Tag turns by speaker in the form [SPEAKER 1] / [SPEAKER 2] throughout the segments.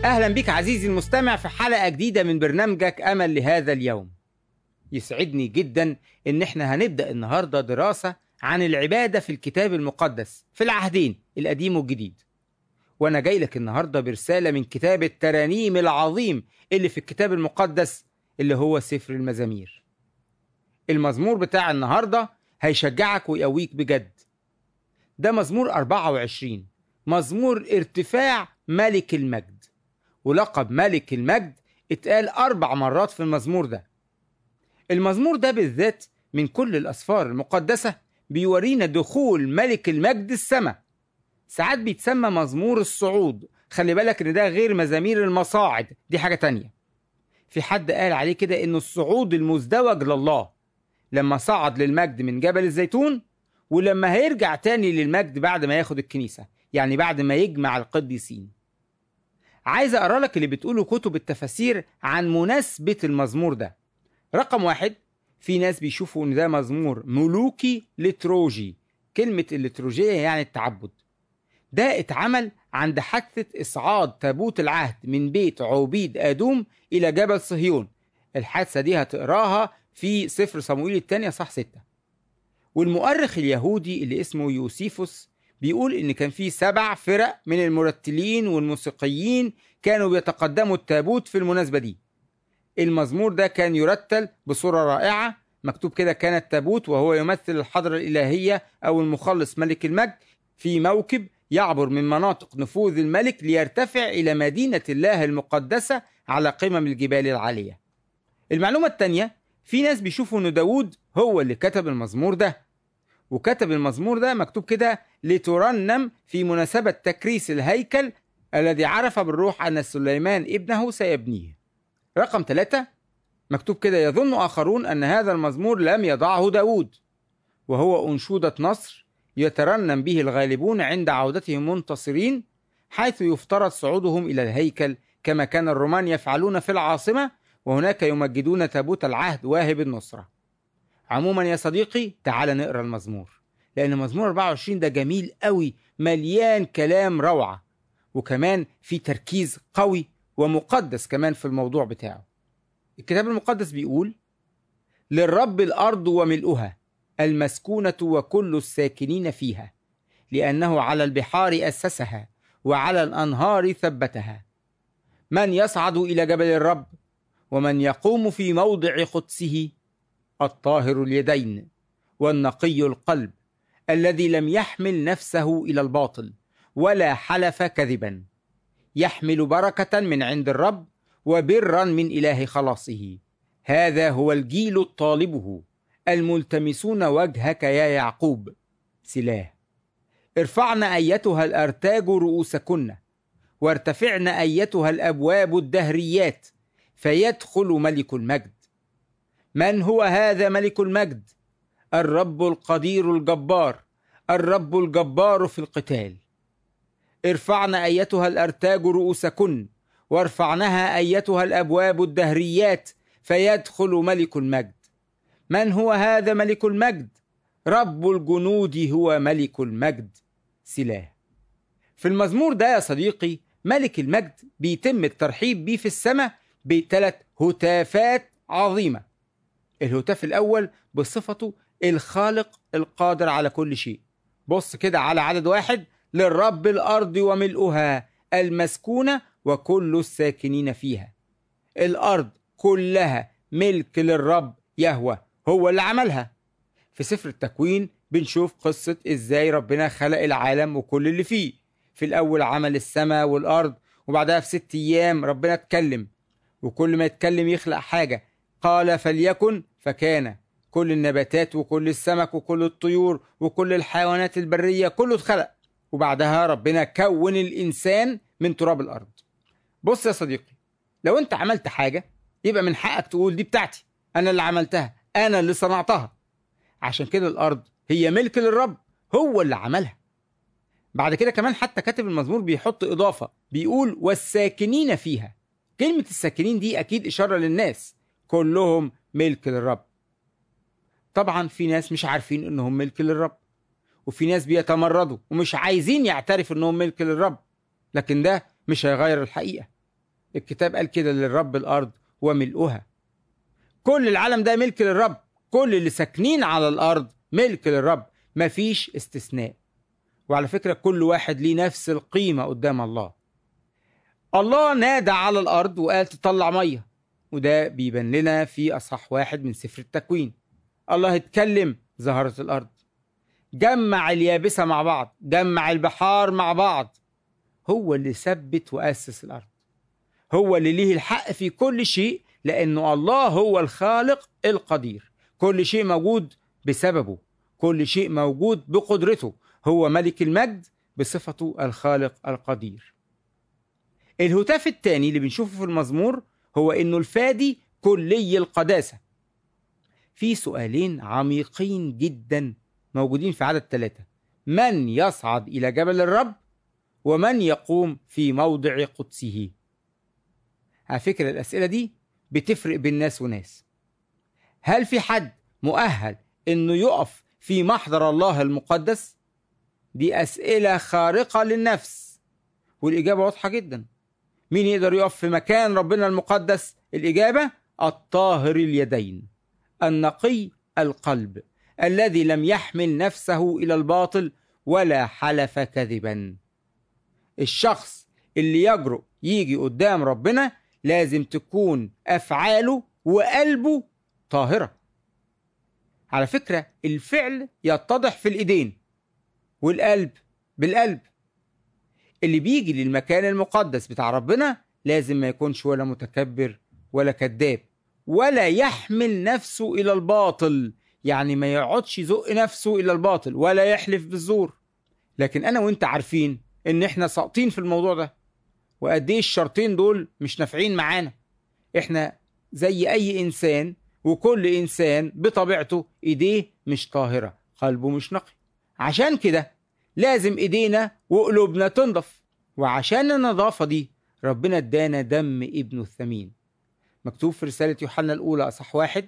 [SPEAKER 1] أهلا بك عزيزي المستمع في حلقة جديدة من برنامجك أمل لهذا اليوم يسعدني جدا إن إحنا هنبدأ النهاردة دراسة عن العبادة في الكتاب المقدس في العهدين القديم والجديد وأنا جاي لك النهاردة برسالة من كتاب الترانيم العظيم اللي في الكتاب المقدس اللي هو سفر المزامير المزمور بتاع النهاردة هيشجعك ويقويك بجد ده مزمور 24 مزمور ارتفاع ملك المجد ولقب ملك المجد اتقال أربع مرات في المزمور ده المزمور ده بالذات من كل الأسفار المقدسة بيورينا دخول ملك المجد السماء ساعات بيتسمى مزمور الصعود خلي بالك ان ده غير مزامير المصاعد دي حاجة تانية في حد قال عليه كده انه الصعود المزدوج لله لما صعد للمجد من جبل الزيتون ولما هيرجع تاني للمجد بعد ما ياخد الكنيسة يعني بعد ما يجمع القديسين عايز اقرا لك اللي بتقوله كتب التفاسير عن مناسبة المزمور ده رقم واحد في ناس بيشوفوا ان ده مزمور ملوكي لتروجي كلمة الليتروجية يعني التعبد ده اتعمل عند حادثة إصعاد تابوت العهد من بيت عبيد آدوم إلى جبل صهيون الحادثة دي هتقراها في سفر صموئيل الثانية صح ستة والمؤرخ اليهودي اللي اسمه يوسيفوس بيقول إن كان في سبع فرق من المرتلين والموسيقيين كانوا بيتقدموا التابوت في المناسبة دي المزمور ده كان يرتل بصورة رائعة مكتوب كده كان التابوت وهو يمثل الحضرة الإلهية أو المخلص ملك المجد في موكب يعبر من مناطق نفوذ الملك ليرتفع إلى مدينة الله المقدسة على قمم الجبال العالية المعلومة الثانية في ناس بيشوفوا أن داود هو اللي كتب المزمور ده وكتب المزمور ده مكتوب كده لترنم في مناسبة تكريس الهيكل الذي عرف بالروح أن سليمان ابنه سيبنيه رقم ثلاثة مكتوب كده يظن آخرون أن هذا المزمور لم يضعه داود وهو أنشودة نصر يترنم به الغالبون عند عودتهم منتصرين حيث يفترض صعودهم إلى الهيكل كما كان الرومان يفعلون في العاصمة وهناك يمجدون تابوت العهد واهب النصرة عموما يا صديقي تعال نقرا المزمور لأن مزمور 24 ده جميل قوي مليان كلام روعة وكمان في تركيز قوي ومقدس كمان في الموضوع بتاعه الكتاب المقدس بيقول للرب الأرض وملؤها المسكونة وكل الساكنين فيها لأنه على البحار أسسها وعلى الأنهار ثبتها من يصعد إلى جبل الرب ومن يقوم في موضع قدسه الطاهر اليدين والنقي القلب الذي لم يحمل نفسه إلى الباطل ولا حلف كذبا يحمل بركة من عند الرب وبرا من إله خلاصه هذا هو الجيل الطالبه الملتمسون وجهك يا يعقوب سلاه ارفعن ايتها الارتاج رؤوسكن وارتفعن ايتها الابواب الدهريات فيدخل ملك المجد من هو هذا ملك المجد الرب القدير الجبار الرب الجبار في القتال ارفعن ايتها الارتاج رؤوسكن وارفعنها ايتها الابواب الدهريات فيدخل ملك المجد من هو هذا ملك المجد رب الجنود هو ملك المجد سلاه في المزمور ده يا صديقي ملك المجد بيتم الترحيب بيه في السماء بثلاث هتافات عظيمة الهتاف الأول بصفته الخالق القادر على كل شيء بص كده على عدد واحد للرب الأرض وملؤها المسكونة وكل الساكنين فيها الأرض كلها ملك للرب يهوى هو اللي عملها في سفر التكوين بنشوف قصة ازاي ربنا خلق العالم وكل اللي فيه في الأول عمل السماء والأرض وبعدها في ست أيام ربنا اتكلم وكل ما يتكلم يخلق حاجة قال فليكن فكان كل النباتات وكل السمك وكل الطيور وكل الحيوانات البرية كله اتخلق وبعدها ربنا كون الإنسان من تراب الأرض بص يا صديقي لو أنت عملت حاجة يبقى من حقك تقول دي بتاعتي أنا اللي عملتها أنا اللي صنعتها عشان كده الأرض هي ملك للرب هو اللي عملها بعد كده كمان حتى كاتب المزمور بيحط إضافة بيقول والساكنين فيها كلمة الساكنين دي أكيد إشارة للناس كلهم ملك للرب طبعا في ناس مش عارفين إنهم ملك للرب وفي ناس بيتمردوا ومش عايزين يعترف إنهم ملك للرب لكن ده مش هيغير الحقيقة الكتاب قال كده للرب الأرض وملؤها كل العالم ده ملك للرب كل اللي ساكنين على الأرض ملك للرب مفيش استثناء وعلى فكرة كل واحد ليه نفس القيمة قدام الله الله نادى على الأرض وقال تطلع مية وده بيبان لنا في أصح واحد من سفر التكوين الله اتكلم ظهرت الأرض جمع اليابسة مع بعض جمع البحار مع بعض هو اللي ثبت وأسس الأرض هو اللي ليه الحق في كل شيء لأنه الله هو الخالق القدير كل شيء موجود بسببه كل شيء موجود بقدرته هو ملك المجد بصفته الخالق القدير الهتاف الثاني اللي بنشوفه في المزمور هو انه الفادي كلي القداسة في سؤالين عميقين جدا موجودين في عدد ثلاثة من يصعد إلى جبل الرب ومن يقوم في موضع قدسه على فكرة الأسئلة دي بتفرق بين ناس وناس هل في حد مؤهل انه يقف في محضر الله المقدس دي أسئلة خارقة للنفس والإجابة واضحة جدا مين يقدر يقف في مكان ربنا المقدس الإجابة الطاهر اليدين النقي القلب الذي لم يحمل نفسه إلى الباطل ولا حلف كذبا الشخص اللي يجرؤ يجي قدام ربنا لازم تكون أفعاله وقلبه طاهرة على فكرة الفعل يتضح في الإيدين والقلب بالقلب اللي بيجي للمكان المقدس بتاع ربنا لازم ما يكونش ولا متكبر ولا كذاب ولا يحمل نفسه إلى الباطل يعني ما يقعدش يزق نفسه إلى الباطل ولا يحلف بالزور لكن أنا وإنت عارفين إن إحنا ساقطين في الموضوع ده وقد إيه الشرطين دول مش نافعين معانا إحنا زي أي إنسان وكل إنسان بطبيعته إيديه مش طاهرة قلبه مش نقي عشان كده لازم ايدينا وقلوبنا تنضف وعشان النظافة دي ربنا ادانا دم ابنه الثمين مكتوب في رسالة يوحنا الأولى أصح واحد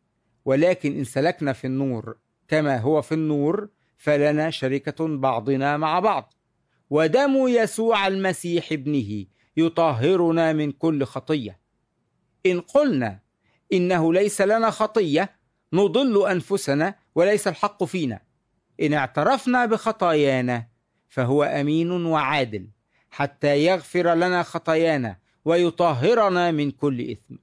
[SPEAKER 1] ولكن إن سلكنا في النور كما هو في النور فلنا شركة بعضنا مع بعض ودم يسوع المسيح ابنه يطهرنا من كل خطية إن قلنا إنه ليس لنا خطية نضل أنفسنا وليس الحق فينا إن اعترفنا بخطايانا فهو أمين وعادل حتى يغفر لنا خطايانا ويطهرنا من كل إثم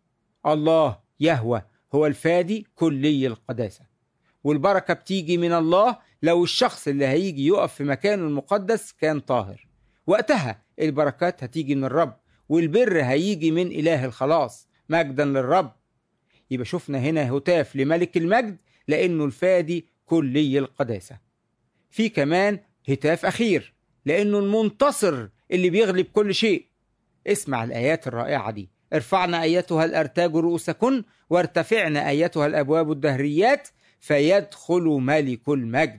[SPEAKER 1] الله يهوى هو الفادي كلي القداسة والبركة بتيجي من الله لو الشخص اللي هيجي يقف في مكانه المقدس كان طاهر وقتها البركات هتيجي من الرب والبر هيجي من إله الخلاص مجدا للرب يبقى شفنا هنا هتاف لملك المجد لأنه الفادي كلي القداسة في كمان هتاف أخير لأنه المنتصر اللي بيغلب كل شيء اسمع الآيات الرائعة دي ارفعنا أيتها الأرتاج رؤوسكن وارتفعنا أيتها الأبواب الدهريات فيدخل ملك المجد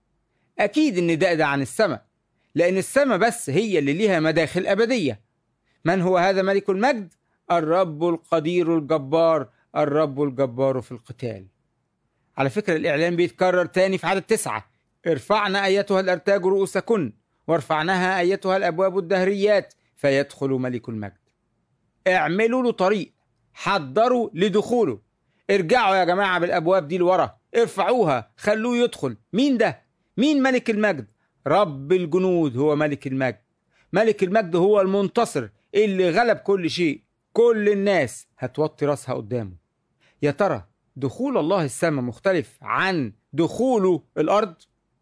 [SPEAKER 1] أكيد النداء ده عن السماء لأن السماء بس هي اللي ليها مداخل أبدية من هو هذا ملك المجد؟ الرب القدير الجبار الرب الجبار في القتال على فكرة الإعلان بيتكرر تاني في عدد تسعة ارفعنا أيتها الأرتاج رؤوسكن وارفعناها أيتها الأبواب الدهريات فيدخل ملك المجد اعملوا له طريق حضروا لدخوله ارجعوا يا جماعة بالأبواب دي لورا ارفعوها خلوه يدخل مين ده؟ مين ملك المجد؟ رب الجنود هو ملك المجد ملك المجد هو المنتصر اللي غلب كل شيء كل الناس هتوطي راسها قدامه يا ترى دخول الله السماء مختلف عن دخوله الارض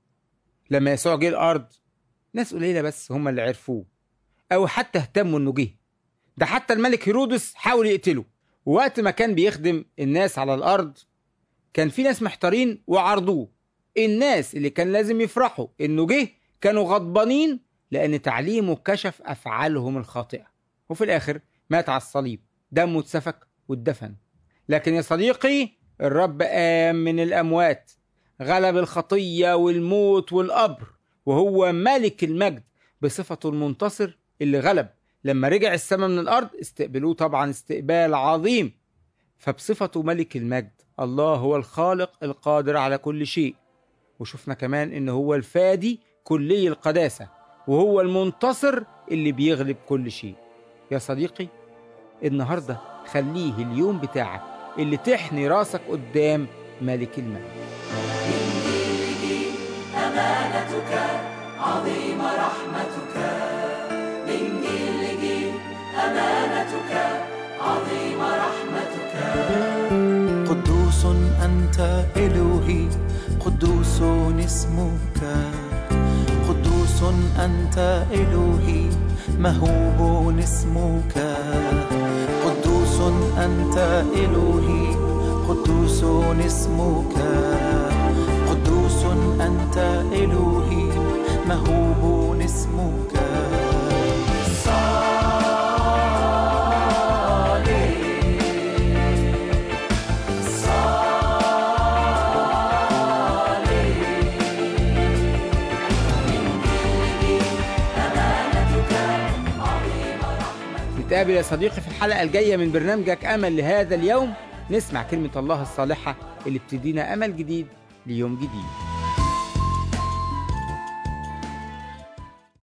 [SPEAKER 1] لما يسوع جه الارض ناس قليله بس هم اللي عرفوه او حتى اهتموا انه جه ده حتى الملك هيرودس حاول يقتله ووقت ما كان بيخدم الناس على الارض كان في ناس محتارين وعرضوه الناس اللي كان لازم يفرحوا انه جه كانوا غضبانين لان تعليمه كشف افعالهم الخاطئه وفي الاخر مات على الصليب دمه اتسفك واتدفن لكن يا صديقي الرب قام من الأموات غلب الخطية والموت والقبر وهو ملك المجد بصفته المنتصر اللي غلب لما رجع السماء من الأرض استقبلوه طبعا استقبال عظيم فبصفته ملك المجد الله هو الخالق القادر على كل شيء وشفنا كمان ان هو الفادي كلي القداسة وهو المنتصر اللي بيغلب كل شيء يا صديقي النهارده خليه اليوم بتاعك اللي تحني راسك قدام ملك الملك
[SPEAKER 2] أمانتك عظيم رحمتك من جيل لجيل أمانتك عظيم رحمتك
[SPEAKER 3] قدوس أنت إلهي قدوس اسمك قدوس أنت إلهي مهوب اسمك قدوس أنت إلهي قدوس اسمك قدوس أنت إلهي مهوب اسمك
[SPEAKER 1] نتقابل يا صديقي في الحلقة الجاية من برنامجك أمل لهذا اليوم نسمع كلمة الله الصالحة اللي بتدينا أمل جديد ليوم جديد